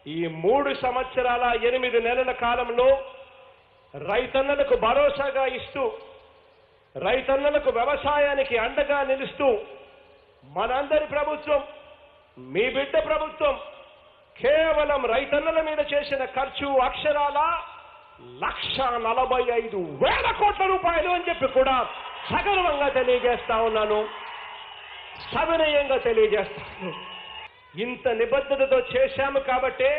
ఈ మూడు సంవత్సరాల ఎనిమిది నెలల కాలంలో రైతన్నలకు భరోసాగా ఇస్తూ రైతన్నలకు వ్యవసాయానికి అండగా నిలుస్తూ మనందరి ప్రభుత్వం మీ బిడ్డ ప్రభుత్వం కేవలం రైతన్నల మీద చేసిన ఖర్చు అక్షరాల లక్ష నలభై ఐదు వేల కోట్ల రూపాయలు అని చెప్పి కూడా సగర్వంగా తెలియజేస్తా ఉన్నాను సవినయంగా తెలియజేస్తాను ఇంత నిబద్ధతతో చేశాము కాబట్టే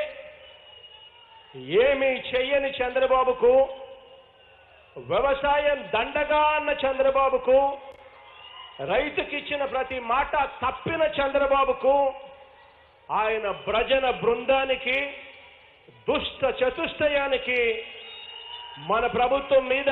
ఏమీ చెయ్యని చంద్రబాబుకు వ్యవసాయం దండగా అన్న చంద్రబాబుకు రైతుకిచ్చిన ప్రతి మాట తప్పిన చంద్రబాబుకు ఆయన భ్రజన బృందానికి దుష్ట చతుష్టయానికి మన ప్రభుత్వం మీద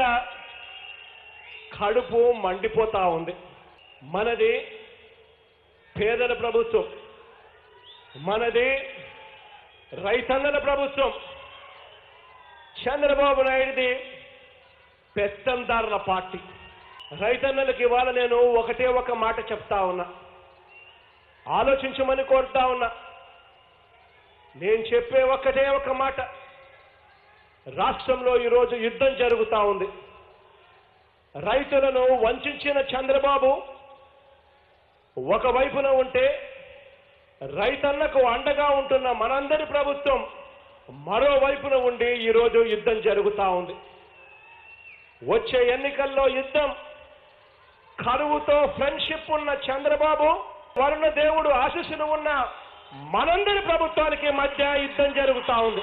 కడుపు మండిపోతా ఉంది మనది పేదల ప్రభుత్వం మనది రైతన్నల ప్రభుత్వం చంద్రబాబు నాయుడిది పెత్తందారుల పార్టీ రైతన్నలకు ఇవాళ నేను ఒకటే ఒక మాట చెప్తా ఉన్నా ఆలోచించమని కోరుతా ఉన్నా నేను చెప్పే ఒక్కటే ఒక మాట రాష్ట్రంలో ఈరోజు యుద్ధం జరుగుతా ఉంది రైతులను వంచిన చంద్రబాబు ఒకవైపున ఉంటే రైతన్నకు అండగా ఉంటున్న మనందరి ప్రభుత్వం మరోవైపున ఉండి ఈరోజు యుద్ధం జరుగుతా ఉంది వచ్చే ఎన్నికల్లో యుద్ధం కరువుతో ఫ్రెండ్షిప్ ఉన్న చంద్రబాబు వరుణ దేవుడు ఆశీస్సులు ఉన్న మనందరి ప్రభుత్వానికి మధ్య యుద్ధం జరుగుతా ఉంది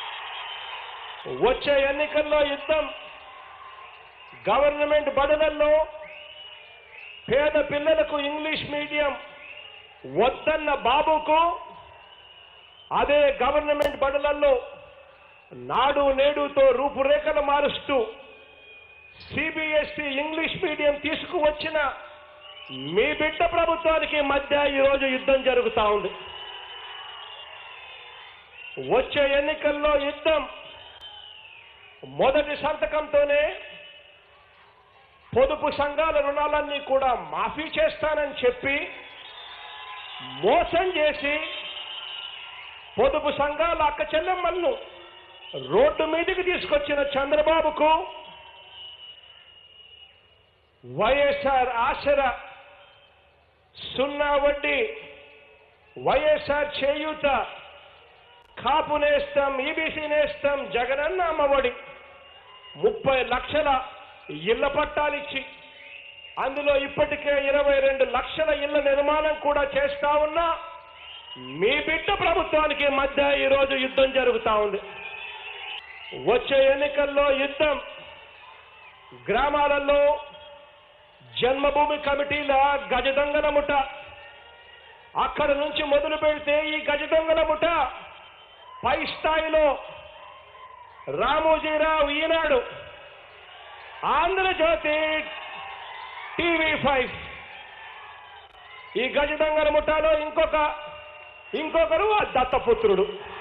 వచ్చే ఎన్నికల్లో యుద్ధం గవర్నమెంట్ బడులలో పేద పిల్లలకు ఇంగ్లీష్ మీడియం వద్దన్న బాబుకు అదే గవర్నమెంట్ బడులలో నాడు నేడుతో రూపురేఖలు మారుస్తూ సిబిఎస్ఈ ఇంగ్లీష్ మీడియం తీసుకువచ్చిన మీ బిడ్డ ప్రభుత్వానికి మధ్య ఈరోజు యుద్ధం జరుగుతా ఉంది వచ్చే ఎన్నికల్లో యుద్ధం మొదటి సంతకంతోనే పొదుపు సంఘాల రుణాలన్నీ కూడా మాఫీ చేస్తానని చెప్పి మోసం చేసి పొదుపు సంఘాల అక్క చెల్లెమ్మలను రోడ్డు మీదకి తీసుకొచ్చిన చంద్రబాబుకు వైఎస్ఆర్ ఆసర సున్నా వడ్డీ వైఎస్ఆర్ చేయూత కాపు నేస్తం ఈబీసీ నేస్తం జగనన్న అమ్మఒడి ముప్పై లక్షల ఇళ్ల పట్టాలిచ్చి అందులో ఇప్పటికే ఇరవై రెండు లక్షల ఇళ్ల నిర్మాణం కూడా చేస్తా ఉన్నా మీ బిడ్డ ప్రభుత్వానికి మధ్య ఈరోజు యుద్ధం జరుగుతా ఉంది వచ్చే ఎన్నికల్లో యుద్ధం గ్రామాలలో జన్మభూమి కమిటీల గజ దొంగల ముఠ అక్కడ నుంచి మొదలు పెడితే ఈ గజ దొంగల ముఠ పై స్థాయిలో రామోజీరావు ఈనాడు ఆంధ్రజ్యోతి టీవీ ఫైవ్ ఈ గజ దొంగల ముఠాలో ఇంకొక ఇంకొకరు ఆ దత్తపుత్రుడు